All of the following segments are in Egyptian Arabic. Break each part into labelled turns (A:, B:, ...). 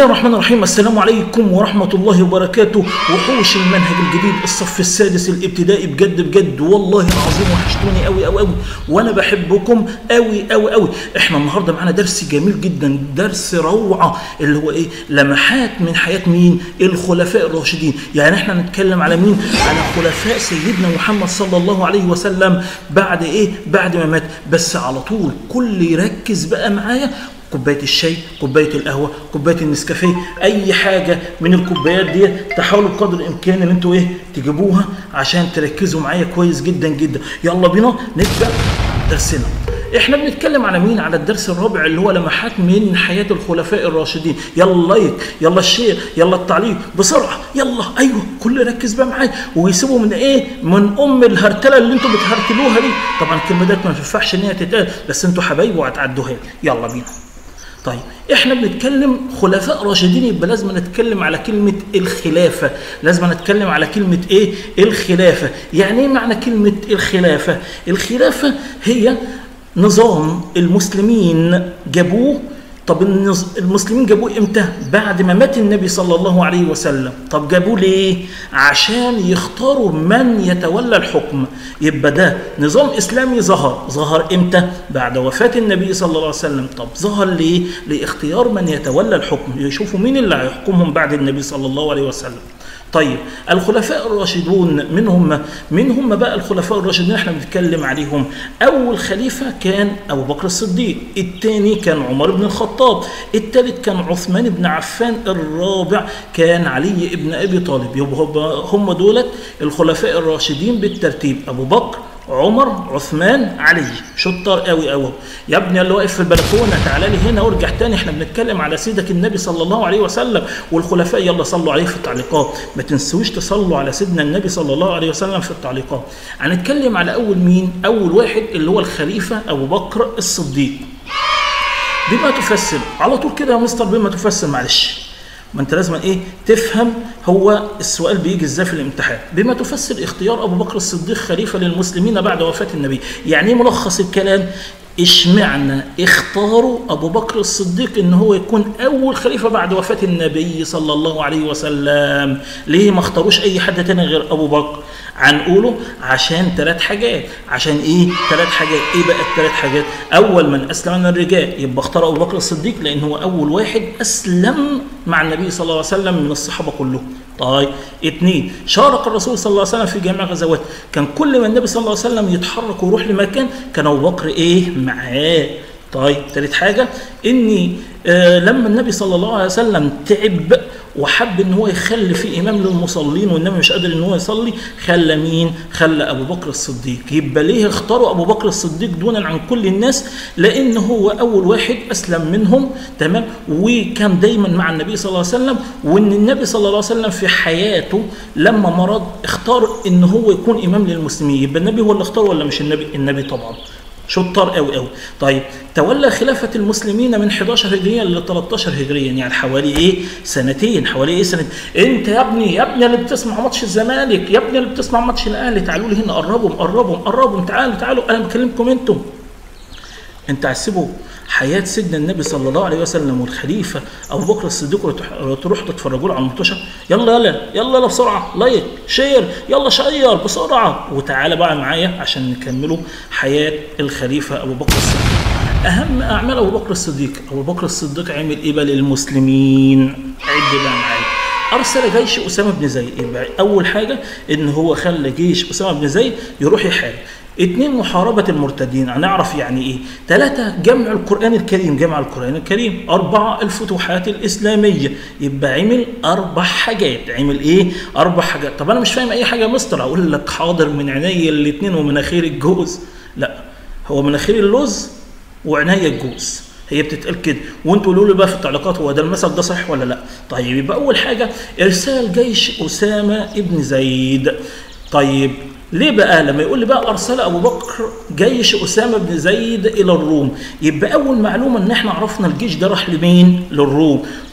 A: الله الرحمن الرحيم السلام عليكم ورحمة الله وبركاته وحوش المنهج الجديد الصف السادس الابتدائي بجد بجد والله العظيم وحشتوني قوي قوي قوي وانا بحبكم قوي قوي قوي احنا النهارده معانا درس جميل جدا درس روعة اللي هو ايه لمحات من حياة مين الخلفاء الراشدين يعني احنا نتكلم على مين على خلفاء سيدنا محمد صلى الله عليه وسلم بعد ايه بعد ما مات بس على طول كل يركز بقى معايا كوبايه الشاي كوبايه القهوه كوبايه النسكافيه اي حاجه من الكوبايات دي تحاولوا بقدر الامكان ان انتوا ايه تجيبوها عشان تركزوا معايا كويس جدا جدا يلا بينا نبدا درسنا احنا بنتكلم على مين على الدرس الرابع اللي هو لمحات من حياه الخلفاء الراشدين يلا اللايك يلا الشير يلا التعليق بسرعه يلا ايوه كل ركز بقى معايا ويسيبوا من ايه من ام الهرتله اللي انتوا بتهرتلوها دي طبعا الكلمه ديت ما ينفعش ان هي تتقال بس انتوا حبايبي وهتعدوها لي يلا بينا طيب احنا بنتكلم خلفاء راشدين يبقى لازم نتكلم على كلمة الخلافة لازم نتكلم على كلمة ايه الخلافة يعني ايه معنى كلمة الخلافة الخلافة هي نظام المسلمين جابوه طب المسلمين جابوه امتى؟ بعد ما مات النبي صلى الله عليه وسلم، طب جابوه ليه؟ عشان يختاروا من يتولى الحكم، يبقى ده نظام اسلامي ظهر، ظهر امتى؟ بعد وفاة النبي صلى الله عليه وسلم، طب ظهر ليه؟ لاختيار من يتولى الحكم، يشوفوا مين اللي هيحكمهم بعد النبي صلى الله عليه وسلم. طيب الخلفاء الراشدون من هم من هم بقى الخلفاء الراشدين احنا بنتكلم عليهم اول خليفه كان ابو بكر الصديق الثاني كان عمر بن الخطاب الثالث كان عثمان بن عفان الرابع كان علي بن ابي طالب يبقى هم دولت الخلفاء الراشدين بالترتيب ابو بكر عمر عثمان علي شطار قوي قوي يا ابني اللي واقف في البلكونه تعالى لي هنا وارجع تاني احنا بنتكلم على سيدك النبي صلى الله عليه وسلم والخلفاء يلا صلوا عليه في التعليقات ما تنسوش تصلوا على سيدنا النبي صلى الله عليه وسلم في التعليقات هنتكلم على اول مين اول واحد اللي هو الخليفه ابو بكر الصديق بما تفسر على طول كده يا مستر بما تفسر معلش ما انت لازم ايه تفهم هو السؤال بيجي ازاي في الامتحان بما تفسر اختيار ابو بكر الصديق خليفه للمسلمين بعد وفاه النبي يعني ايه ملخص الكلام اشمعنى اختاروا ابو بكر الصديق ان هو يكون اول خليفه بعد وفاه النبي صلى الله عليه وسلم ليه ما اختاروش اي حد تاني غير ابو بكر هنقوله عشان ثلاث حاجات عشان ايه ثلاث حاجات ايه بقى الثلاث حاجات اول من اسلم من الرجال يبقى اختار ابو بكر الصديق لان هو اول واحد اسلم مع النبي صلى الله عليه وسلم من الصحابه كلهم طيب اثنين شارك الرسول صلى الله عليه وسلم في جميع غزوات كان كل ما النبي صلى الله عليه وسلم يتحرك ويروح لمكان كان ابو بكر ايه معاه طيب ثالث حاجه اني آه لما النبي صلى الله عليه وسلم تعب وحب ان هو يخلي في امام للمصلين والنبي مش قادر ان هو يصلي خلى مين خلى ابو بكر الصديق يبقى ليه اختاروا ابو بكر الصديق دونا عن كل الناس لان هو اول واحد اسلم منهم تمام وكان دايما مع النبي صلى الله عليه وسلم وان النبي صلى الله عليه وسلم في حياته لما مرض اختار ان هو يكون امام للمسلمين يبقى النبي هو اللي اختاره ولا مش النبي النبي طبعا شطار قوي قوي طيب تولى خلافة المسلمين من 11 هجريا ل 13 هجريا يعني حوالي ايه سنتين حوالي ايه سنتين انت يا ابني يا ابني اللي بتسمع ماتش الزمالك يا ابني اللي بتسمع ماتش الاهلي تعالوا لي هنا قربوا قربوا قربوا تعالوا تعالوا انا بكلمكم انتم انت هتسيبوا حياة سيدنا النبي صلى الله عليه وسلم والخليفة أبو بكر الصديق تروح تتفرجوا له على المطوشة يلا يلا يلا يلا بسرعة لايك شير يلا شير بسرعة وتعالى بقى معايا عشان نكملوا حياة الخليفة أبو بكر الصديق أهم أعمال أبو بكر الصديق أبو بكر الصديق عمل إيه بقى للمسلمين عد بقى معايا أرسل جيش أسامة بن زيد يبقى أول حاجة إن هو خلى جيش أسامة بن زيد يروح يحارب اثنين محاربة المرتدين هنعرف يعني ايه ثلاثة جمع القرآن الكريم جمع القرآن الكريم أربعة الفتوحات الإسلامية يبقى عمل أربع حاجات عمل ايه أربع حاجات طب أنا مش فاهم أي حاجة يا مستر أقول لك حاضر من عيني الاثنين ومناخير الجوز لا هو مناخير اللوز وعناية الجوز هي بتتقال كده وانتوا قولوا لي بقى في التعليقات هو ده المثل ده صحيح ولا لا طيب يبقى اول حاجه ارسال جيش اسامه ابن زيد طيب ليه بقى لما يقول لي بقى ارسل ابو بكر جيش اسامه بن زيد الى الروم يبقى اول معلومه ان احنا عرفنا الجيش ده راح لمين للروم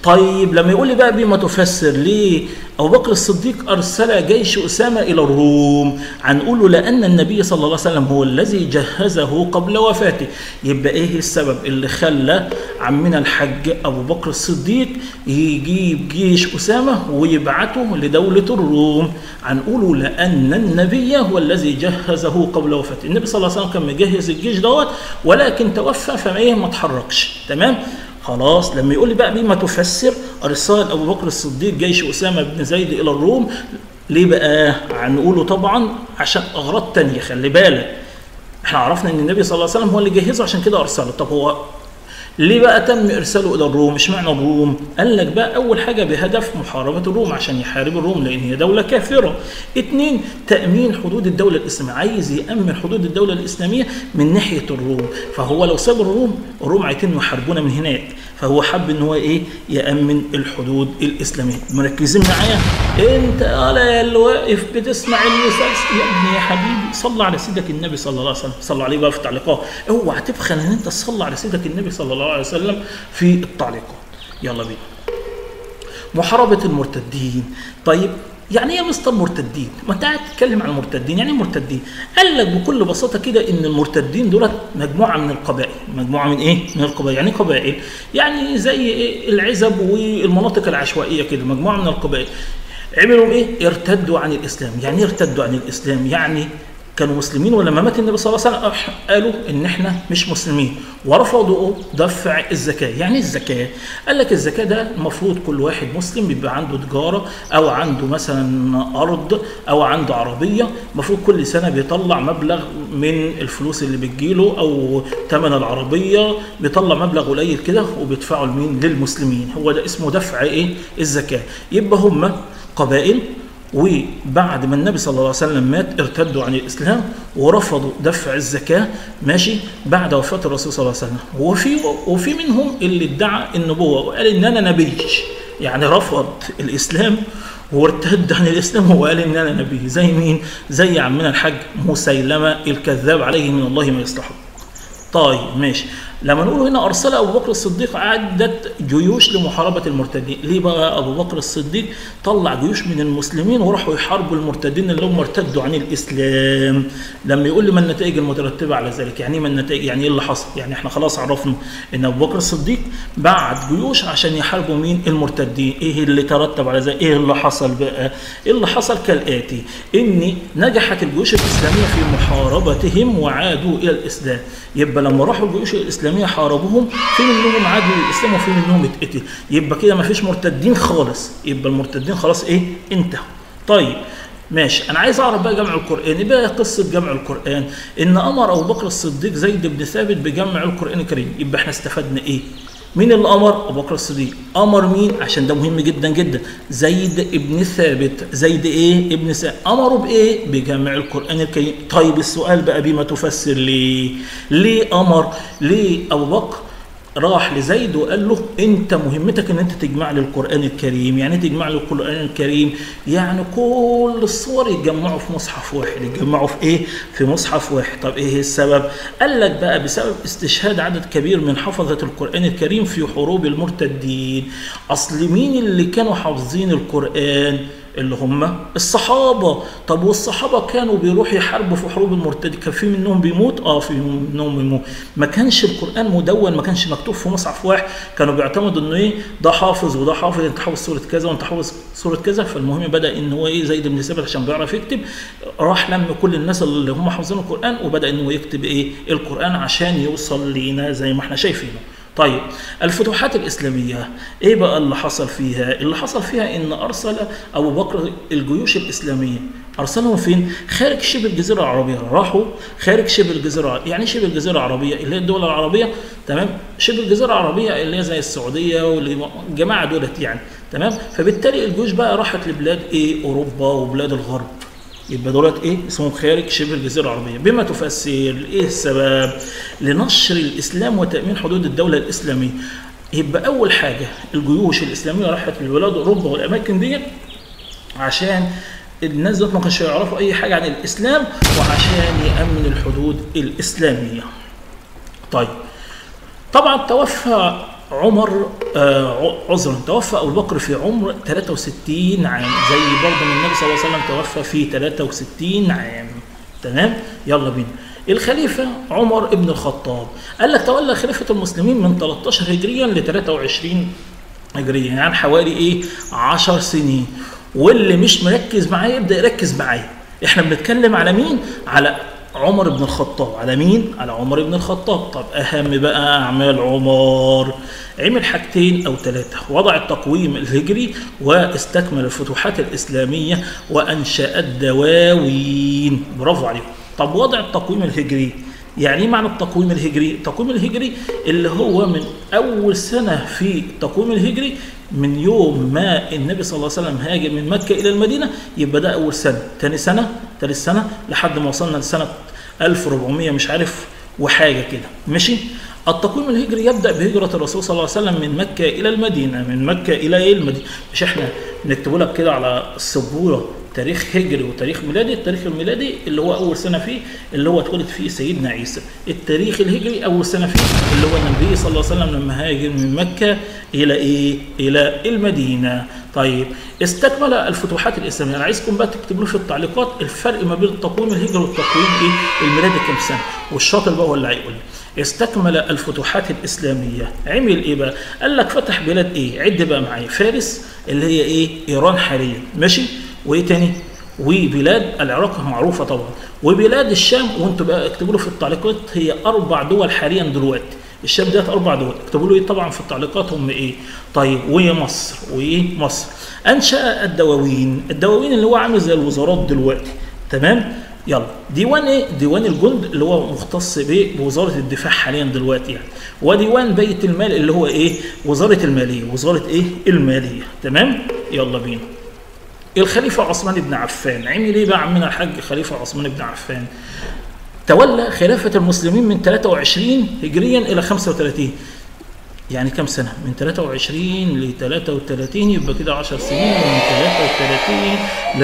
A: طيب لما يقول لي بقى بما تفسر ليه ابو بكر الصديق ارسل جيش اسامه الى الروم هنقول له لان النبي صلى الله عليه وسلم هو الذي جهزه قبل وفاته يبقى ايه السبب اللي خلى عمنا الحج ابو بكر الصديق يجيب جيش اسامه ويبعته لدوله الروم هنقوله لان النبي هو الذي جهزه قبل وفاته النبي صلى الله عليه وسلم كان مجهز الجيش دوت ولكن توفى فما ايه ما اتحركش تمام خلاص لما يقول لي بقى بما تفسر ارسال ابو بكر الصديق جيش اسامه بن زيد الى الروم ليه بقى هنقوله طبعا عشان اغراض تانية خلي بالك احنا عرفنا ان النبي صلى الله عليه وسلم هو اللي جهزه عشان كده ارسله طب هو ليه بقى تم ارساله الى الروم اشمعنى الروم قال لك بقى اول حاجه بهدف محاربه الروم عشان يحارب الروم لان هي دوله كافره اتنين تامين حدود الدوله الاسلاميه عايز يامن حدود الدوله الاسلاميه من ناحيه الروم فهو لو ساب الروم الروم عايزين يحاربونا من هناك فهو حب ان هو ايه يامن الحدود الاسلاميه مركزين معايا انت يا اللي واقف بتسمع المسلسل يا ابني يا حبيبي صلى على سيدك النبي صلى الله عليه وسلم صلى عليه بقى في التعليقات اوعى تبخل ان انت تصلي على سيدك النبي صلى الله عليه وسلم في التعليقات يلا بينا محاربه المرتدين طيب يعني ايه يا مستر مرتدين؟ ما انت قاعد تتكلم عن المرتدين، يعني ايه مرتدين؟ قال لك بكل بساطه كده ان المرتدين دولت مجموعه من القبائل، مجموعه من ايه؟ من القبائل، يعني ايه قبائل؟ يعني زي إيه العزب والمناطق العشوائيه كده، مجموعه من القبائل. عملوا ايه؟ ارتدوا عن الاسلام، يعني ايه ارتدوا عن الاسلام؟ يعني كانوا مسلمين ولما مات النبي صلى الله عليه وسلم قالوا ان احنا مش مسلمين ورفضوا دفع الزكاه، يعني الزكاه؟ قال لك الزكاه ده المفروض كل واحد مسلم بيبقى عنده تجاره او عنده مثلا ارض او عنده عربيه، المفروض كل سنه بيطلع مبلغ من الفلوس اللي بتجيله او ثمن العربيه بيطلع مبلغ قليل كده وبيدفعه لمين؟ للمسلمين، هو ده اسمه دفع ايه؟ الزكاه، يبقى هم قبائل وبعد ما النبي صلى الله عليه وسلم مات ارتدوا عن الاسلام ورفضوا دفع الزكاه ماشي بعد وفاه الرسول صلى الله عليه وسلم وفي وفي منهم اللي ادعى النبوه وقال ان انا نبي يعني رفض الاسلام وارتد عن الاسلام وقال ان انا نبي زي مين؟ زي عمنا الحاج مسيلمه الكذاب عليه من الله ما يصلحه. طيب ماشي لما نقول هنا ارسل ابو بكر الصديق عده جيوش لمحاربه المرتدين ليه بقى ابو بكر الصديق طلع جيوش من المسلمين وراحوا يحاربوا المرتدين اللي هم ارتدوا عن الاسلام لما يقول لي ما النتائج المترتبه على ذلك يعني ما النتائج يعني ايه اللي حصل يعني احنا خلاص عرفنا ان ابو بكر الصديق بعت جيوش عشان يحاربوا مين المرتدين ايه اللي ترتب على ذلك ايه اللي حصل بقى ايه اللي حصل كالاتي ان نجحت الجيوش الاسلاميه في محاربتهم وعادوا الى الاسلام يبقى لما راحوا الجيوش الاسلاميه حاربوهم في منهم عادوا للاسلام وفي منهم اتقتل يبقى كده ما فيش مرتدين خالص يبقى المرتدين خلاص ايه انتهوا طيب ماشي انا عايز اعرف بقى جمع القران ايه بقى قصه جمع القران ان امر ابو بكر الصديق زيد بن ثابت بجمع القران الكريم يبقى احنا استفدنا ايه مين اللي امر ابو بكر الصديق امر مين عشان ده مهم جدا جدا زيد ابن ثابت زيد ايه ابن ثابت امروا بايه بجمع القران الكريم طيب السؤال بقى بما تفسر ليه ليه امر ليه ابو بكر راح لزيد وقال له انت مهمتك ان انت تجمع لي القران الكريم يعني تجمع لي القران الكريم يعني كل الصور يتجمعوا في مصحف واحد يتجمعوا في ايه في مصحف واحد طب ايه السبب قال لك بقى بسبب استشهاد عدد كبير من حفظه القران الكريم في حروب المرتدين اصل مين اللي كانوا حافظين القران اللي هم الصحابه طب والصحابه كانوا بيروحوا يحاربوا في حروب المرتد كان في منهم بيموت اه في منهم بيموت ما كانش القران مدون ما كانش مكتوب في مصحف واحد كانوا بيعتمدوا انه ايه ده حافظ وده حافظ انت حافظ سوره كذا وانت حافظ سوره كذا فالمهم بدا ان هو ايه زيد بن ثابت عشان بيعرف يكتب راح لم كل الناس اللي هم حافظين القران وبدا انه يكتب ايه القران عشان يوصل لينا زي ما احنا شايفينه طيب الفتوحات الإسلامية إيه بقى اللي حصل فيها؟ اللي حصل فيها إن أرسل أبو بكر الجيوش الإسلامية أرسلهم فين؟ خارج شبه الجزيرة العربية راحوا خارج شبه الجزيرة يعني شبه الجزيرة العربية اللي هي الدول العربية تمام؟ شبه الجزيرة العربية اللي هي زي السعودية والجماعة دولت يعني تمام؟ فبالتالي الجيوش بقى راحت لبلاد إيه؟ أوروبا وبلاد الغرب يبقى دولت ايه اسمهم خارج شبه الجزيره العربيه بما تفسر ايه السبب لنشر الاسلام وتامين حدود الدوله الاسلاميه يبقى اول حاجه الجيوش الاسلاميه راحت لبلاد اوروبا والاماكن دي عشان الناس دول ما كانش يعرفوا اي حاجه عن الاسلام وعشان يامن الحدود الاسلاميه طيب طبعا توفى عمر آه عذرا توفى ابو بكر في عمر 63 عام زي برضه من النبي صلى الله عليه وسلم توفى في 63 عام تمام يلا بينا الخليفة عمر ابن الخطاب قال لك تولى خلافة المسلمين من 13 هجريا ل 23 هجريا يعني حوالي ايه 10 سنين واللي مش مركز معايا يبدا يركز معايا احنا بنتكلم على مين على عمر بن الخطاب على مين على عمر بن الخطاب طب اهم بقى اعمال عمر عمل حاجتين او ثلاثه وضع التقويم الهجري واستكمل الفتوحات الاسلاميه وانشا الدواوين برافو عليكم طب وضع التقويم الهجري يعني ايه معنى التقويم الهجري؟ التقويم الهجري اللي هو من اول سنه في التقويم الهجري من يوم ما النبي صلى الله عليه وسلم هاجر من مكه الى المدينه يبقى ده اول سنه، ثاني سنه، ثالث سنه لحد ما وصلنا لسنه 1400 مش عارف وحاجه كده، ماشي؟ التقويم الهجري يبدا بهجره الرسول صلى الله عليه وسلم من مكه الى المدينه، من مكه الى ايه المدينه؟ مش احنا نكتبه لك كده على السبوره تاريخ هجري وتاريخ ميلادي التاريخ الميلادي اللي هو اول سنه فيه اللي هو اتولد فيه سيدنا عيسى التاريخ الهجري اول سنه فيه اللي هو النبي صلى الله عليه وسلم لما هاجر من مكه الى ايه الى المدينه طيب استكمل الفتوحات الاسلاميه انا عايزكم بقى تكتبوا في التعليقات الفرق ما بين التقويم الهجري والتقويم ايه الميلادي كام سنه والشاطر بقى هو اللي هيقول استكمل الفتوحات الإسلامية عمل إيه بقى؟ قال لك فتح بلاد إيه؟ عد بقى معايا فارس اللي هي إيه؟ إيران حاليا ماشي؟ وإيه تاني؟ وبلاد العراق معروفة طبعا وبلاد الشام وانتوا بقى اكتبوا له في التعليقات هي أربع دول حاليا دلوقتي الشام ديت أربع دول اكتبوا له إيه طبعا في التعليقات هم إيه؟ طيب ومصر وإيه مصر أنشأ الدواوين الدواوين اللي هو عامل زي الوزارات دلوقتي تمام؟ يلا ديوان ايه؟ ديوان الجند اللي هو مختص بايه؟ بوزاره الدفاع حاليا دلوقتي يعني. وديوان بيت المال اللي هو ايه؟ وزاره الماليه، وزاره ايه؟ الماليه، تمام؟ يلا بينا. الخليفه عثمان بن عفان، عمل ايه بقى عمنا الحاج خليفه عثمان بن عفان؟ تولى خلافه المسلمين من 23 هجريا الى 35 يعني كم سنة؟ من 23 ل 33 يبقى كده 10 سنين ومن 33 ل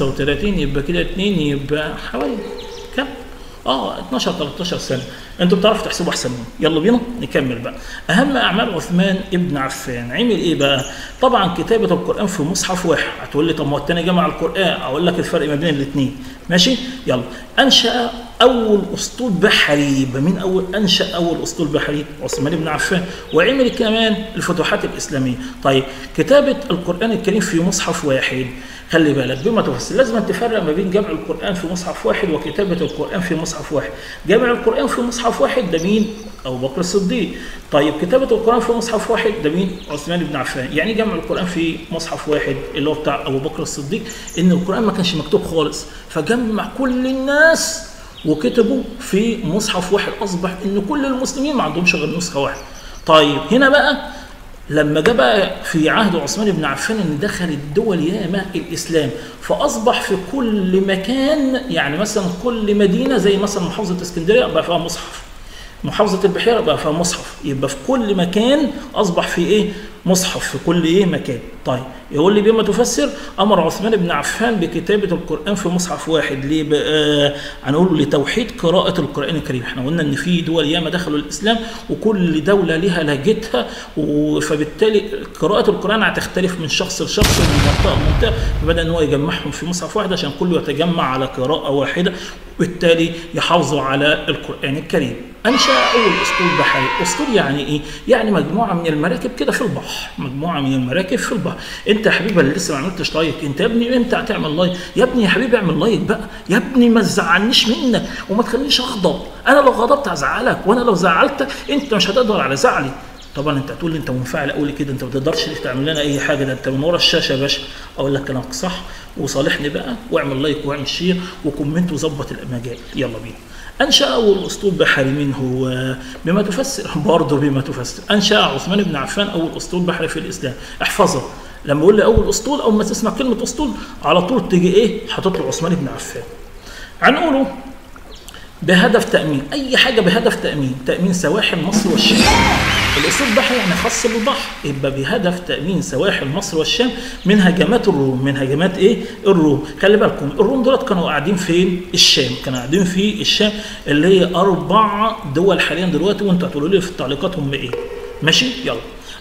A: 35 يبقى كده 2 يبقى حوالي كم؟ اه 12 13 سنة انتوا بتعرفوا تحسبوا احسن مني يلا بينا نكمل بقى اهم اعمال عثمان ابن عفان عمل ايه بقى طبعا كتابه القران في مصحف واحد هتقول لي طب ما هو الثاني جمع القران اقول لك الفرق ما بين الاثنين ماشي يلا انشا اول اسطول بحري يبقى مين اول انشا اول اسطول بحري عثمان بن عفان وعمل كمان الفتوحات الاسلاميه طيب كتابه القران الكريم في مصحف واحد خلي بالك بما تفسر لازم تفرق ما بين جمع القران في مصحف واحد وكتابه القران في مصحف واحد جمع القران في مصحف واحد ده مين ابو بكر الصديق طيب كتابه القران في مصحف واحد ده مين عثمان بن عفان يعني جمع القران في مصحف واحد اللي هو بتاع ابو بكر الصديق ان القران ما كانش مكتوب خالص فجمع كل الناس وكتبوا في مصحف واحد اصبح ان كل المسلمين ما عندهمش غير نسخه واحده طيب هنا بقى لما جاء بقى في عهد عثمان بن عفان ان دخل الدول ياما الاسلام فاصبح في كل مكان يعني مثلا كل مدينه زي مثلا محافظه اسكندريه بقى فيها مصحف محافظه البحيره بقى فيها مصحف يبقى في كل مكان اصبح في ايه مصحف في كل ايه مكان طيب يقول لي بما تفسر امر عثمان بن عفان بكتابه القران في مصحف واحد ليه بقى هنقول لتوحيد قراءه القران الكريم احنا قلنا ان في دول ياما دخلوا الاسلام وكل دوله لها لهجتها فبالتالي قراءه القران هتختلف من شخص لشخص ومن منطقه لمنطقه فبدا ان هو يجمعهم في مصحف واحد عشان كله يتجمع على قراءه واحده وبالتالي يحافظوا على القران الكريم انشا اول اسطول بحري اسطول يعني ايه يعني مجموعه من المراكب كده في البحر مجموعه من المراكب في البحر انت يا حبيبي اللي لسه ما عملتش لايك انت يا ابني امتى هتعمل لايك يا ابني يا حبيبي اعمل لايك بقى يا ابني ما تزعلنيش منك وما تخلينيش اغضب انا لو غضبت هزعلك وانا لو زعلتك انت مش هتقدر على زعلي طبعا انت هتقول لي انت منفعل قوي كده انت ما تقدرش تعمل لنا اي حاجه ده انت من ورا الشاشه يا باشا اقول لك كلامك صح وصالحني بقى واعمل لايك واعمل شير وكومنت وظبط المجال يلا بينا أنشأ أول أسطول بحري منه بما تفسر برضه بما تفسر أنشأ عثمان بن عفان أول أسطول بحري في الإسلام احفظها لما يقول لي أول أسطول أول ما تسمع كلمة أسطول على طول تيجي إيه حاطط له عثمان بن عفان هنقوله بهدف تأمين أي حاجة بهدف تأمين تأمين سواحل مصر والشام الأسطول البحري يعني خاص بالبحر يبقى بهدف تأمين سواحل مصر والشام من هجمات الروم من هجمات إيه الروم خلي بالكم الروم دولت كانوا قاعدين فين الشام كانوا قاعدين في الشام اللي هي أربع دول حاليا دلوقتي وأنتوا هتقولوا لي في التعليقات هم إيه ماشي يلا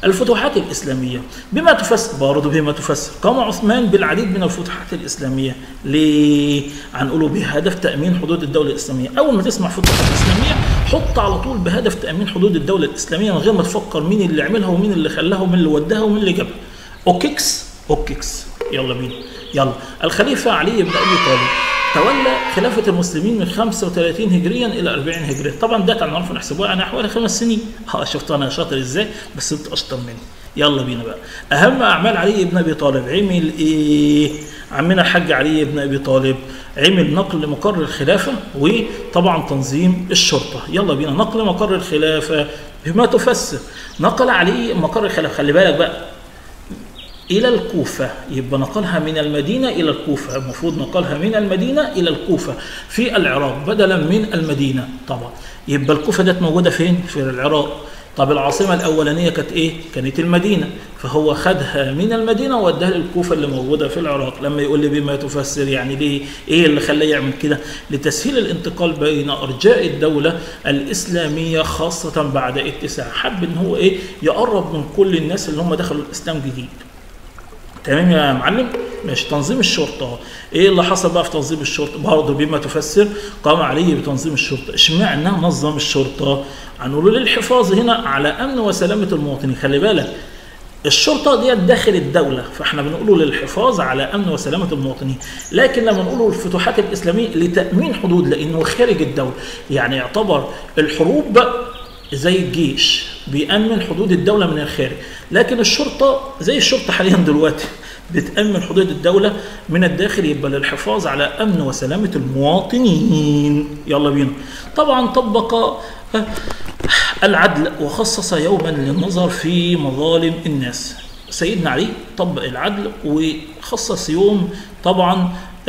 A: الفتوحات الاسلاميه بما تفسر برضه بما تفسر قام عثمان بالعديد من الفتوحات الاسلاميه ليه؟ هنقوله بهدف تامين حدود الدوله الاسلاميه اول ما تسمع فتوحات اسلاميه حط على طول بهدف تامين حدود الدوله الاسلاميه من غير ما تفكر مين اللي عملها ومين اللي خلاها ومين اللي وداها ومين اللي جابها اوكيكس اوكيكس يلا بينا يلا الخليفه علي بن ابي طالب تولى خلافة المسلمين من 35 هجريا إلى 40 هجريا، طبعا ده كان نعرف نحسبوها يعني حوالي خمس سنين، اه شفت أنا شاطر إزاي؟ بس أنت أشطر مني. يلا بينا بقى. أهم أعمال علي بن أبي طالب عمل إيه؟ عمنا الحاج علي بن أبي طالب عمل نقل مقر الخلافة وطبعا تنظيم الشرطة، يلا بينا نقل مقر الخلافة بما تفسر، نقل علي مقر الخلافة، خلي بالك بقى إلى الكوفة يبقى نقلها من المدينة إلى الكوفة المفروض نقلها من المدينة إلى الكوفة في العراق بدلا من المدينة طبعا يبقى الكوفة ديت موجودة فين؟ في العراق طب العاصمة الأولانية كانت إيه؟ كانت المدينة فهو خدها من المدينة ووداها للكوفة اللي موجودة في العراق لما يقول لي بما تفسر يعني ليه؟ إيه اللي خلاه يعمل كده؟ لتسهيل الانتقال بين أرجاء الدولة الإسلامية خاصة بعد اتساع حب إن هو إيه؟ يقرب من كل الناس اللي هم دخلوا الإسلام جديد تمام يا معلم ماشي تنظيم الشرطه ايه اللي حصل بقى في تنظيم الشرطه برضه بما تفسر قام علي بتنظيم الشرطه اشمعنى نظم الشرطه هنقول للحفاظ هنا على امن وسلامه المواطنين خلي بالك الشرطه ديت داخل الدوله فاحنا بنقوله للحفاظ على امن وسلامه المواطنين لكن لما نقوله الفتوحات الاسلاميه لتامين حدود لانه خارج الدوله يعني يعتبر الحروب زي الجيش بيأمن حدود الدولة من الخارج لكن الشرطة زي الشرطة حاليا دلوقتي بتأمن حدود الدولة من الداخل يبقى للحفاظ على أمن وسلامة المواطنين يلا بينا طبعا طبق العدل وخصص يوما للنظر في مظالم الناس سيدنا علي طبق العدل وخصص يوم طبعا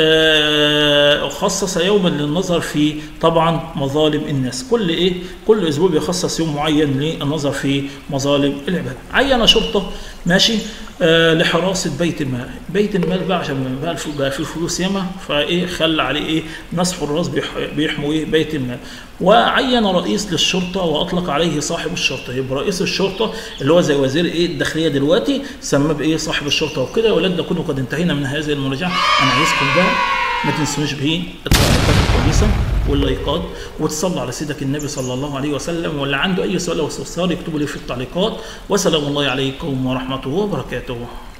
A: خصص يوما للنظر في طبعا مظالم الناس كل ايه كل اسبوع بيخصص يوم معين للنظر في مظالم العباد عين شرطه ماشي آه لحراسه بيت المال بيت المال بقى عشان بقى بقى في فلوس ياما فايه خلى عليه ايه ناس حراس بيحموا ايه بيت المال وعين رئيس للشرطه واطلق عليه صاحب الشرطه يبقى رئيس الشرطه اللي هو زي وزير ايه الداخليه دلوقتي سماه بايه صاحب الشرطه وكده يا ولاد نكون قد انتهينا من هذه المراجعه انا عايزكم بقى ما تنسونيش به التعليقات الكويسه واللايكات وتصلوا على سيدك النبي صلى الله عليه وسلم واللي عنده اي سؤال او استفسار يكتبوا لي في التعليقات وسلام الله عليكم ورحمته وبركاته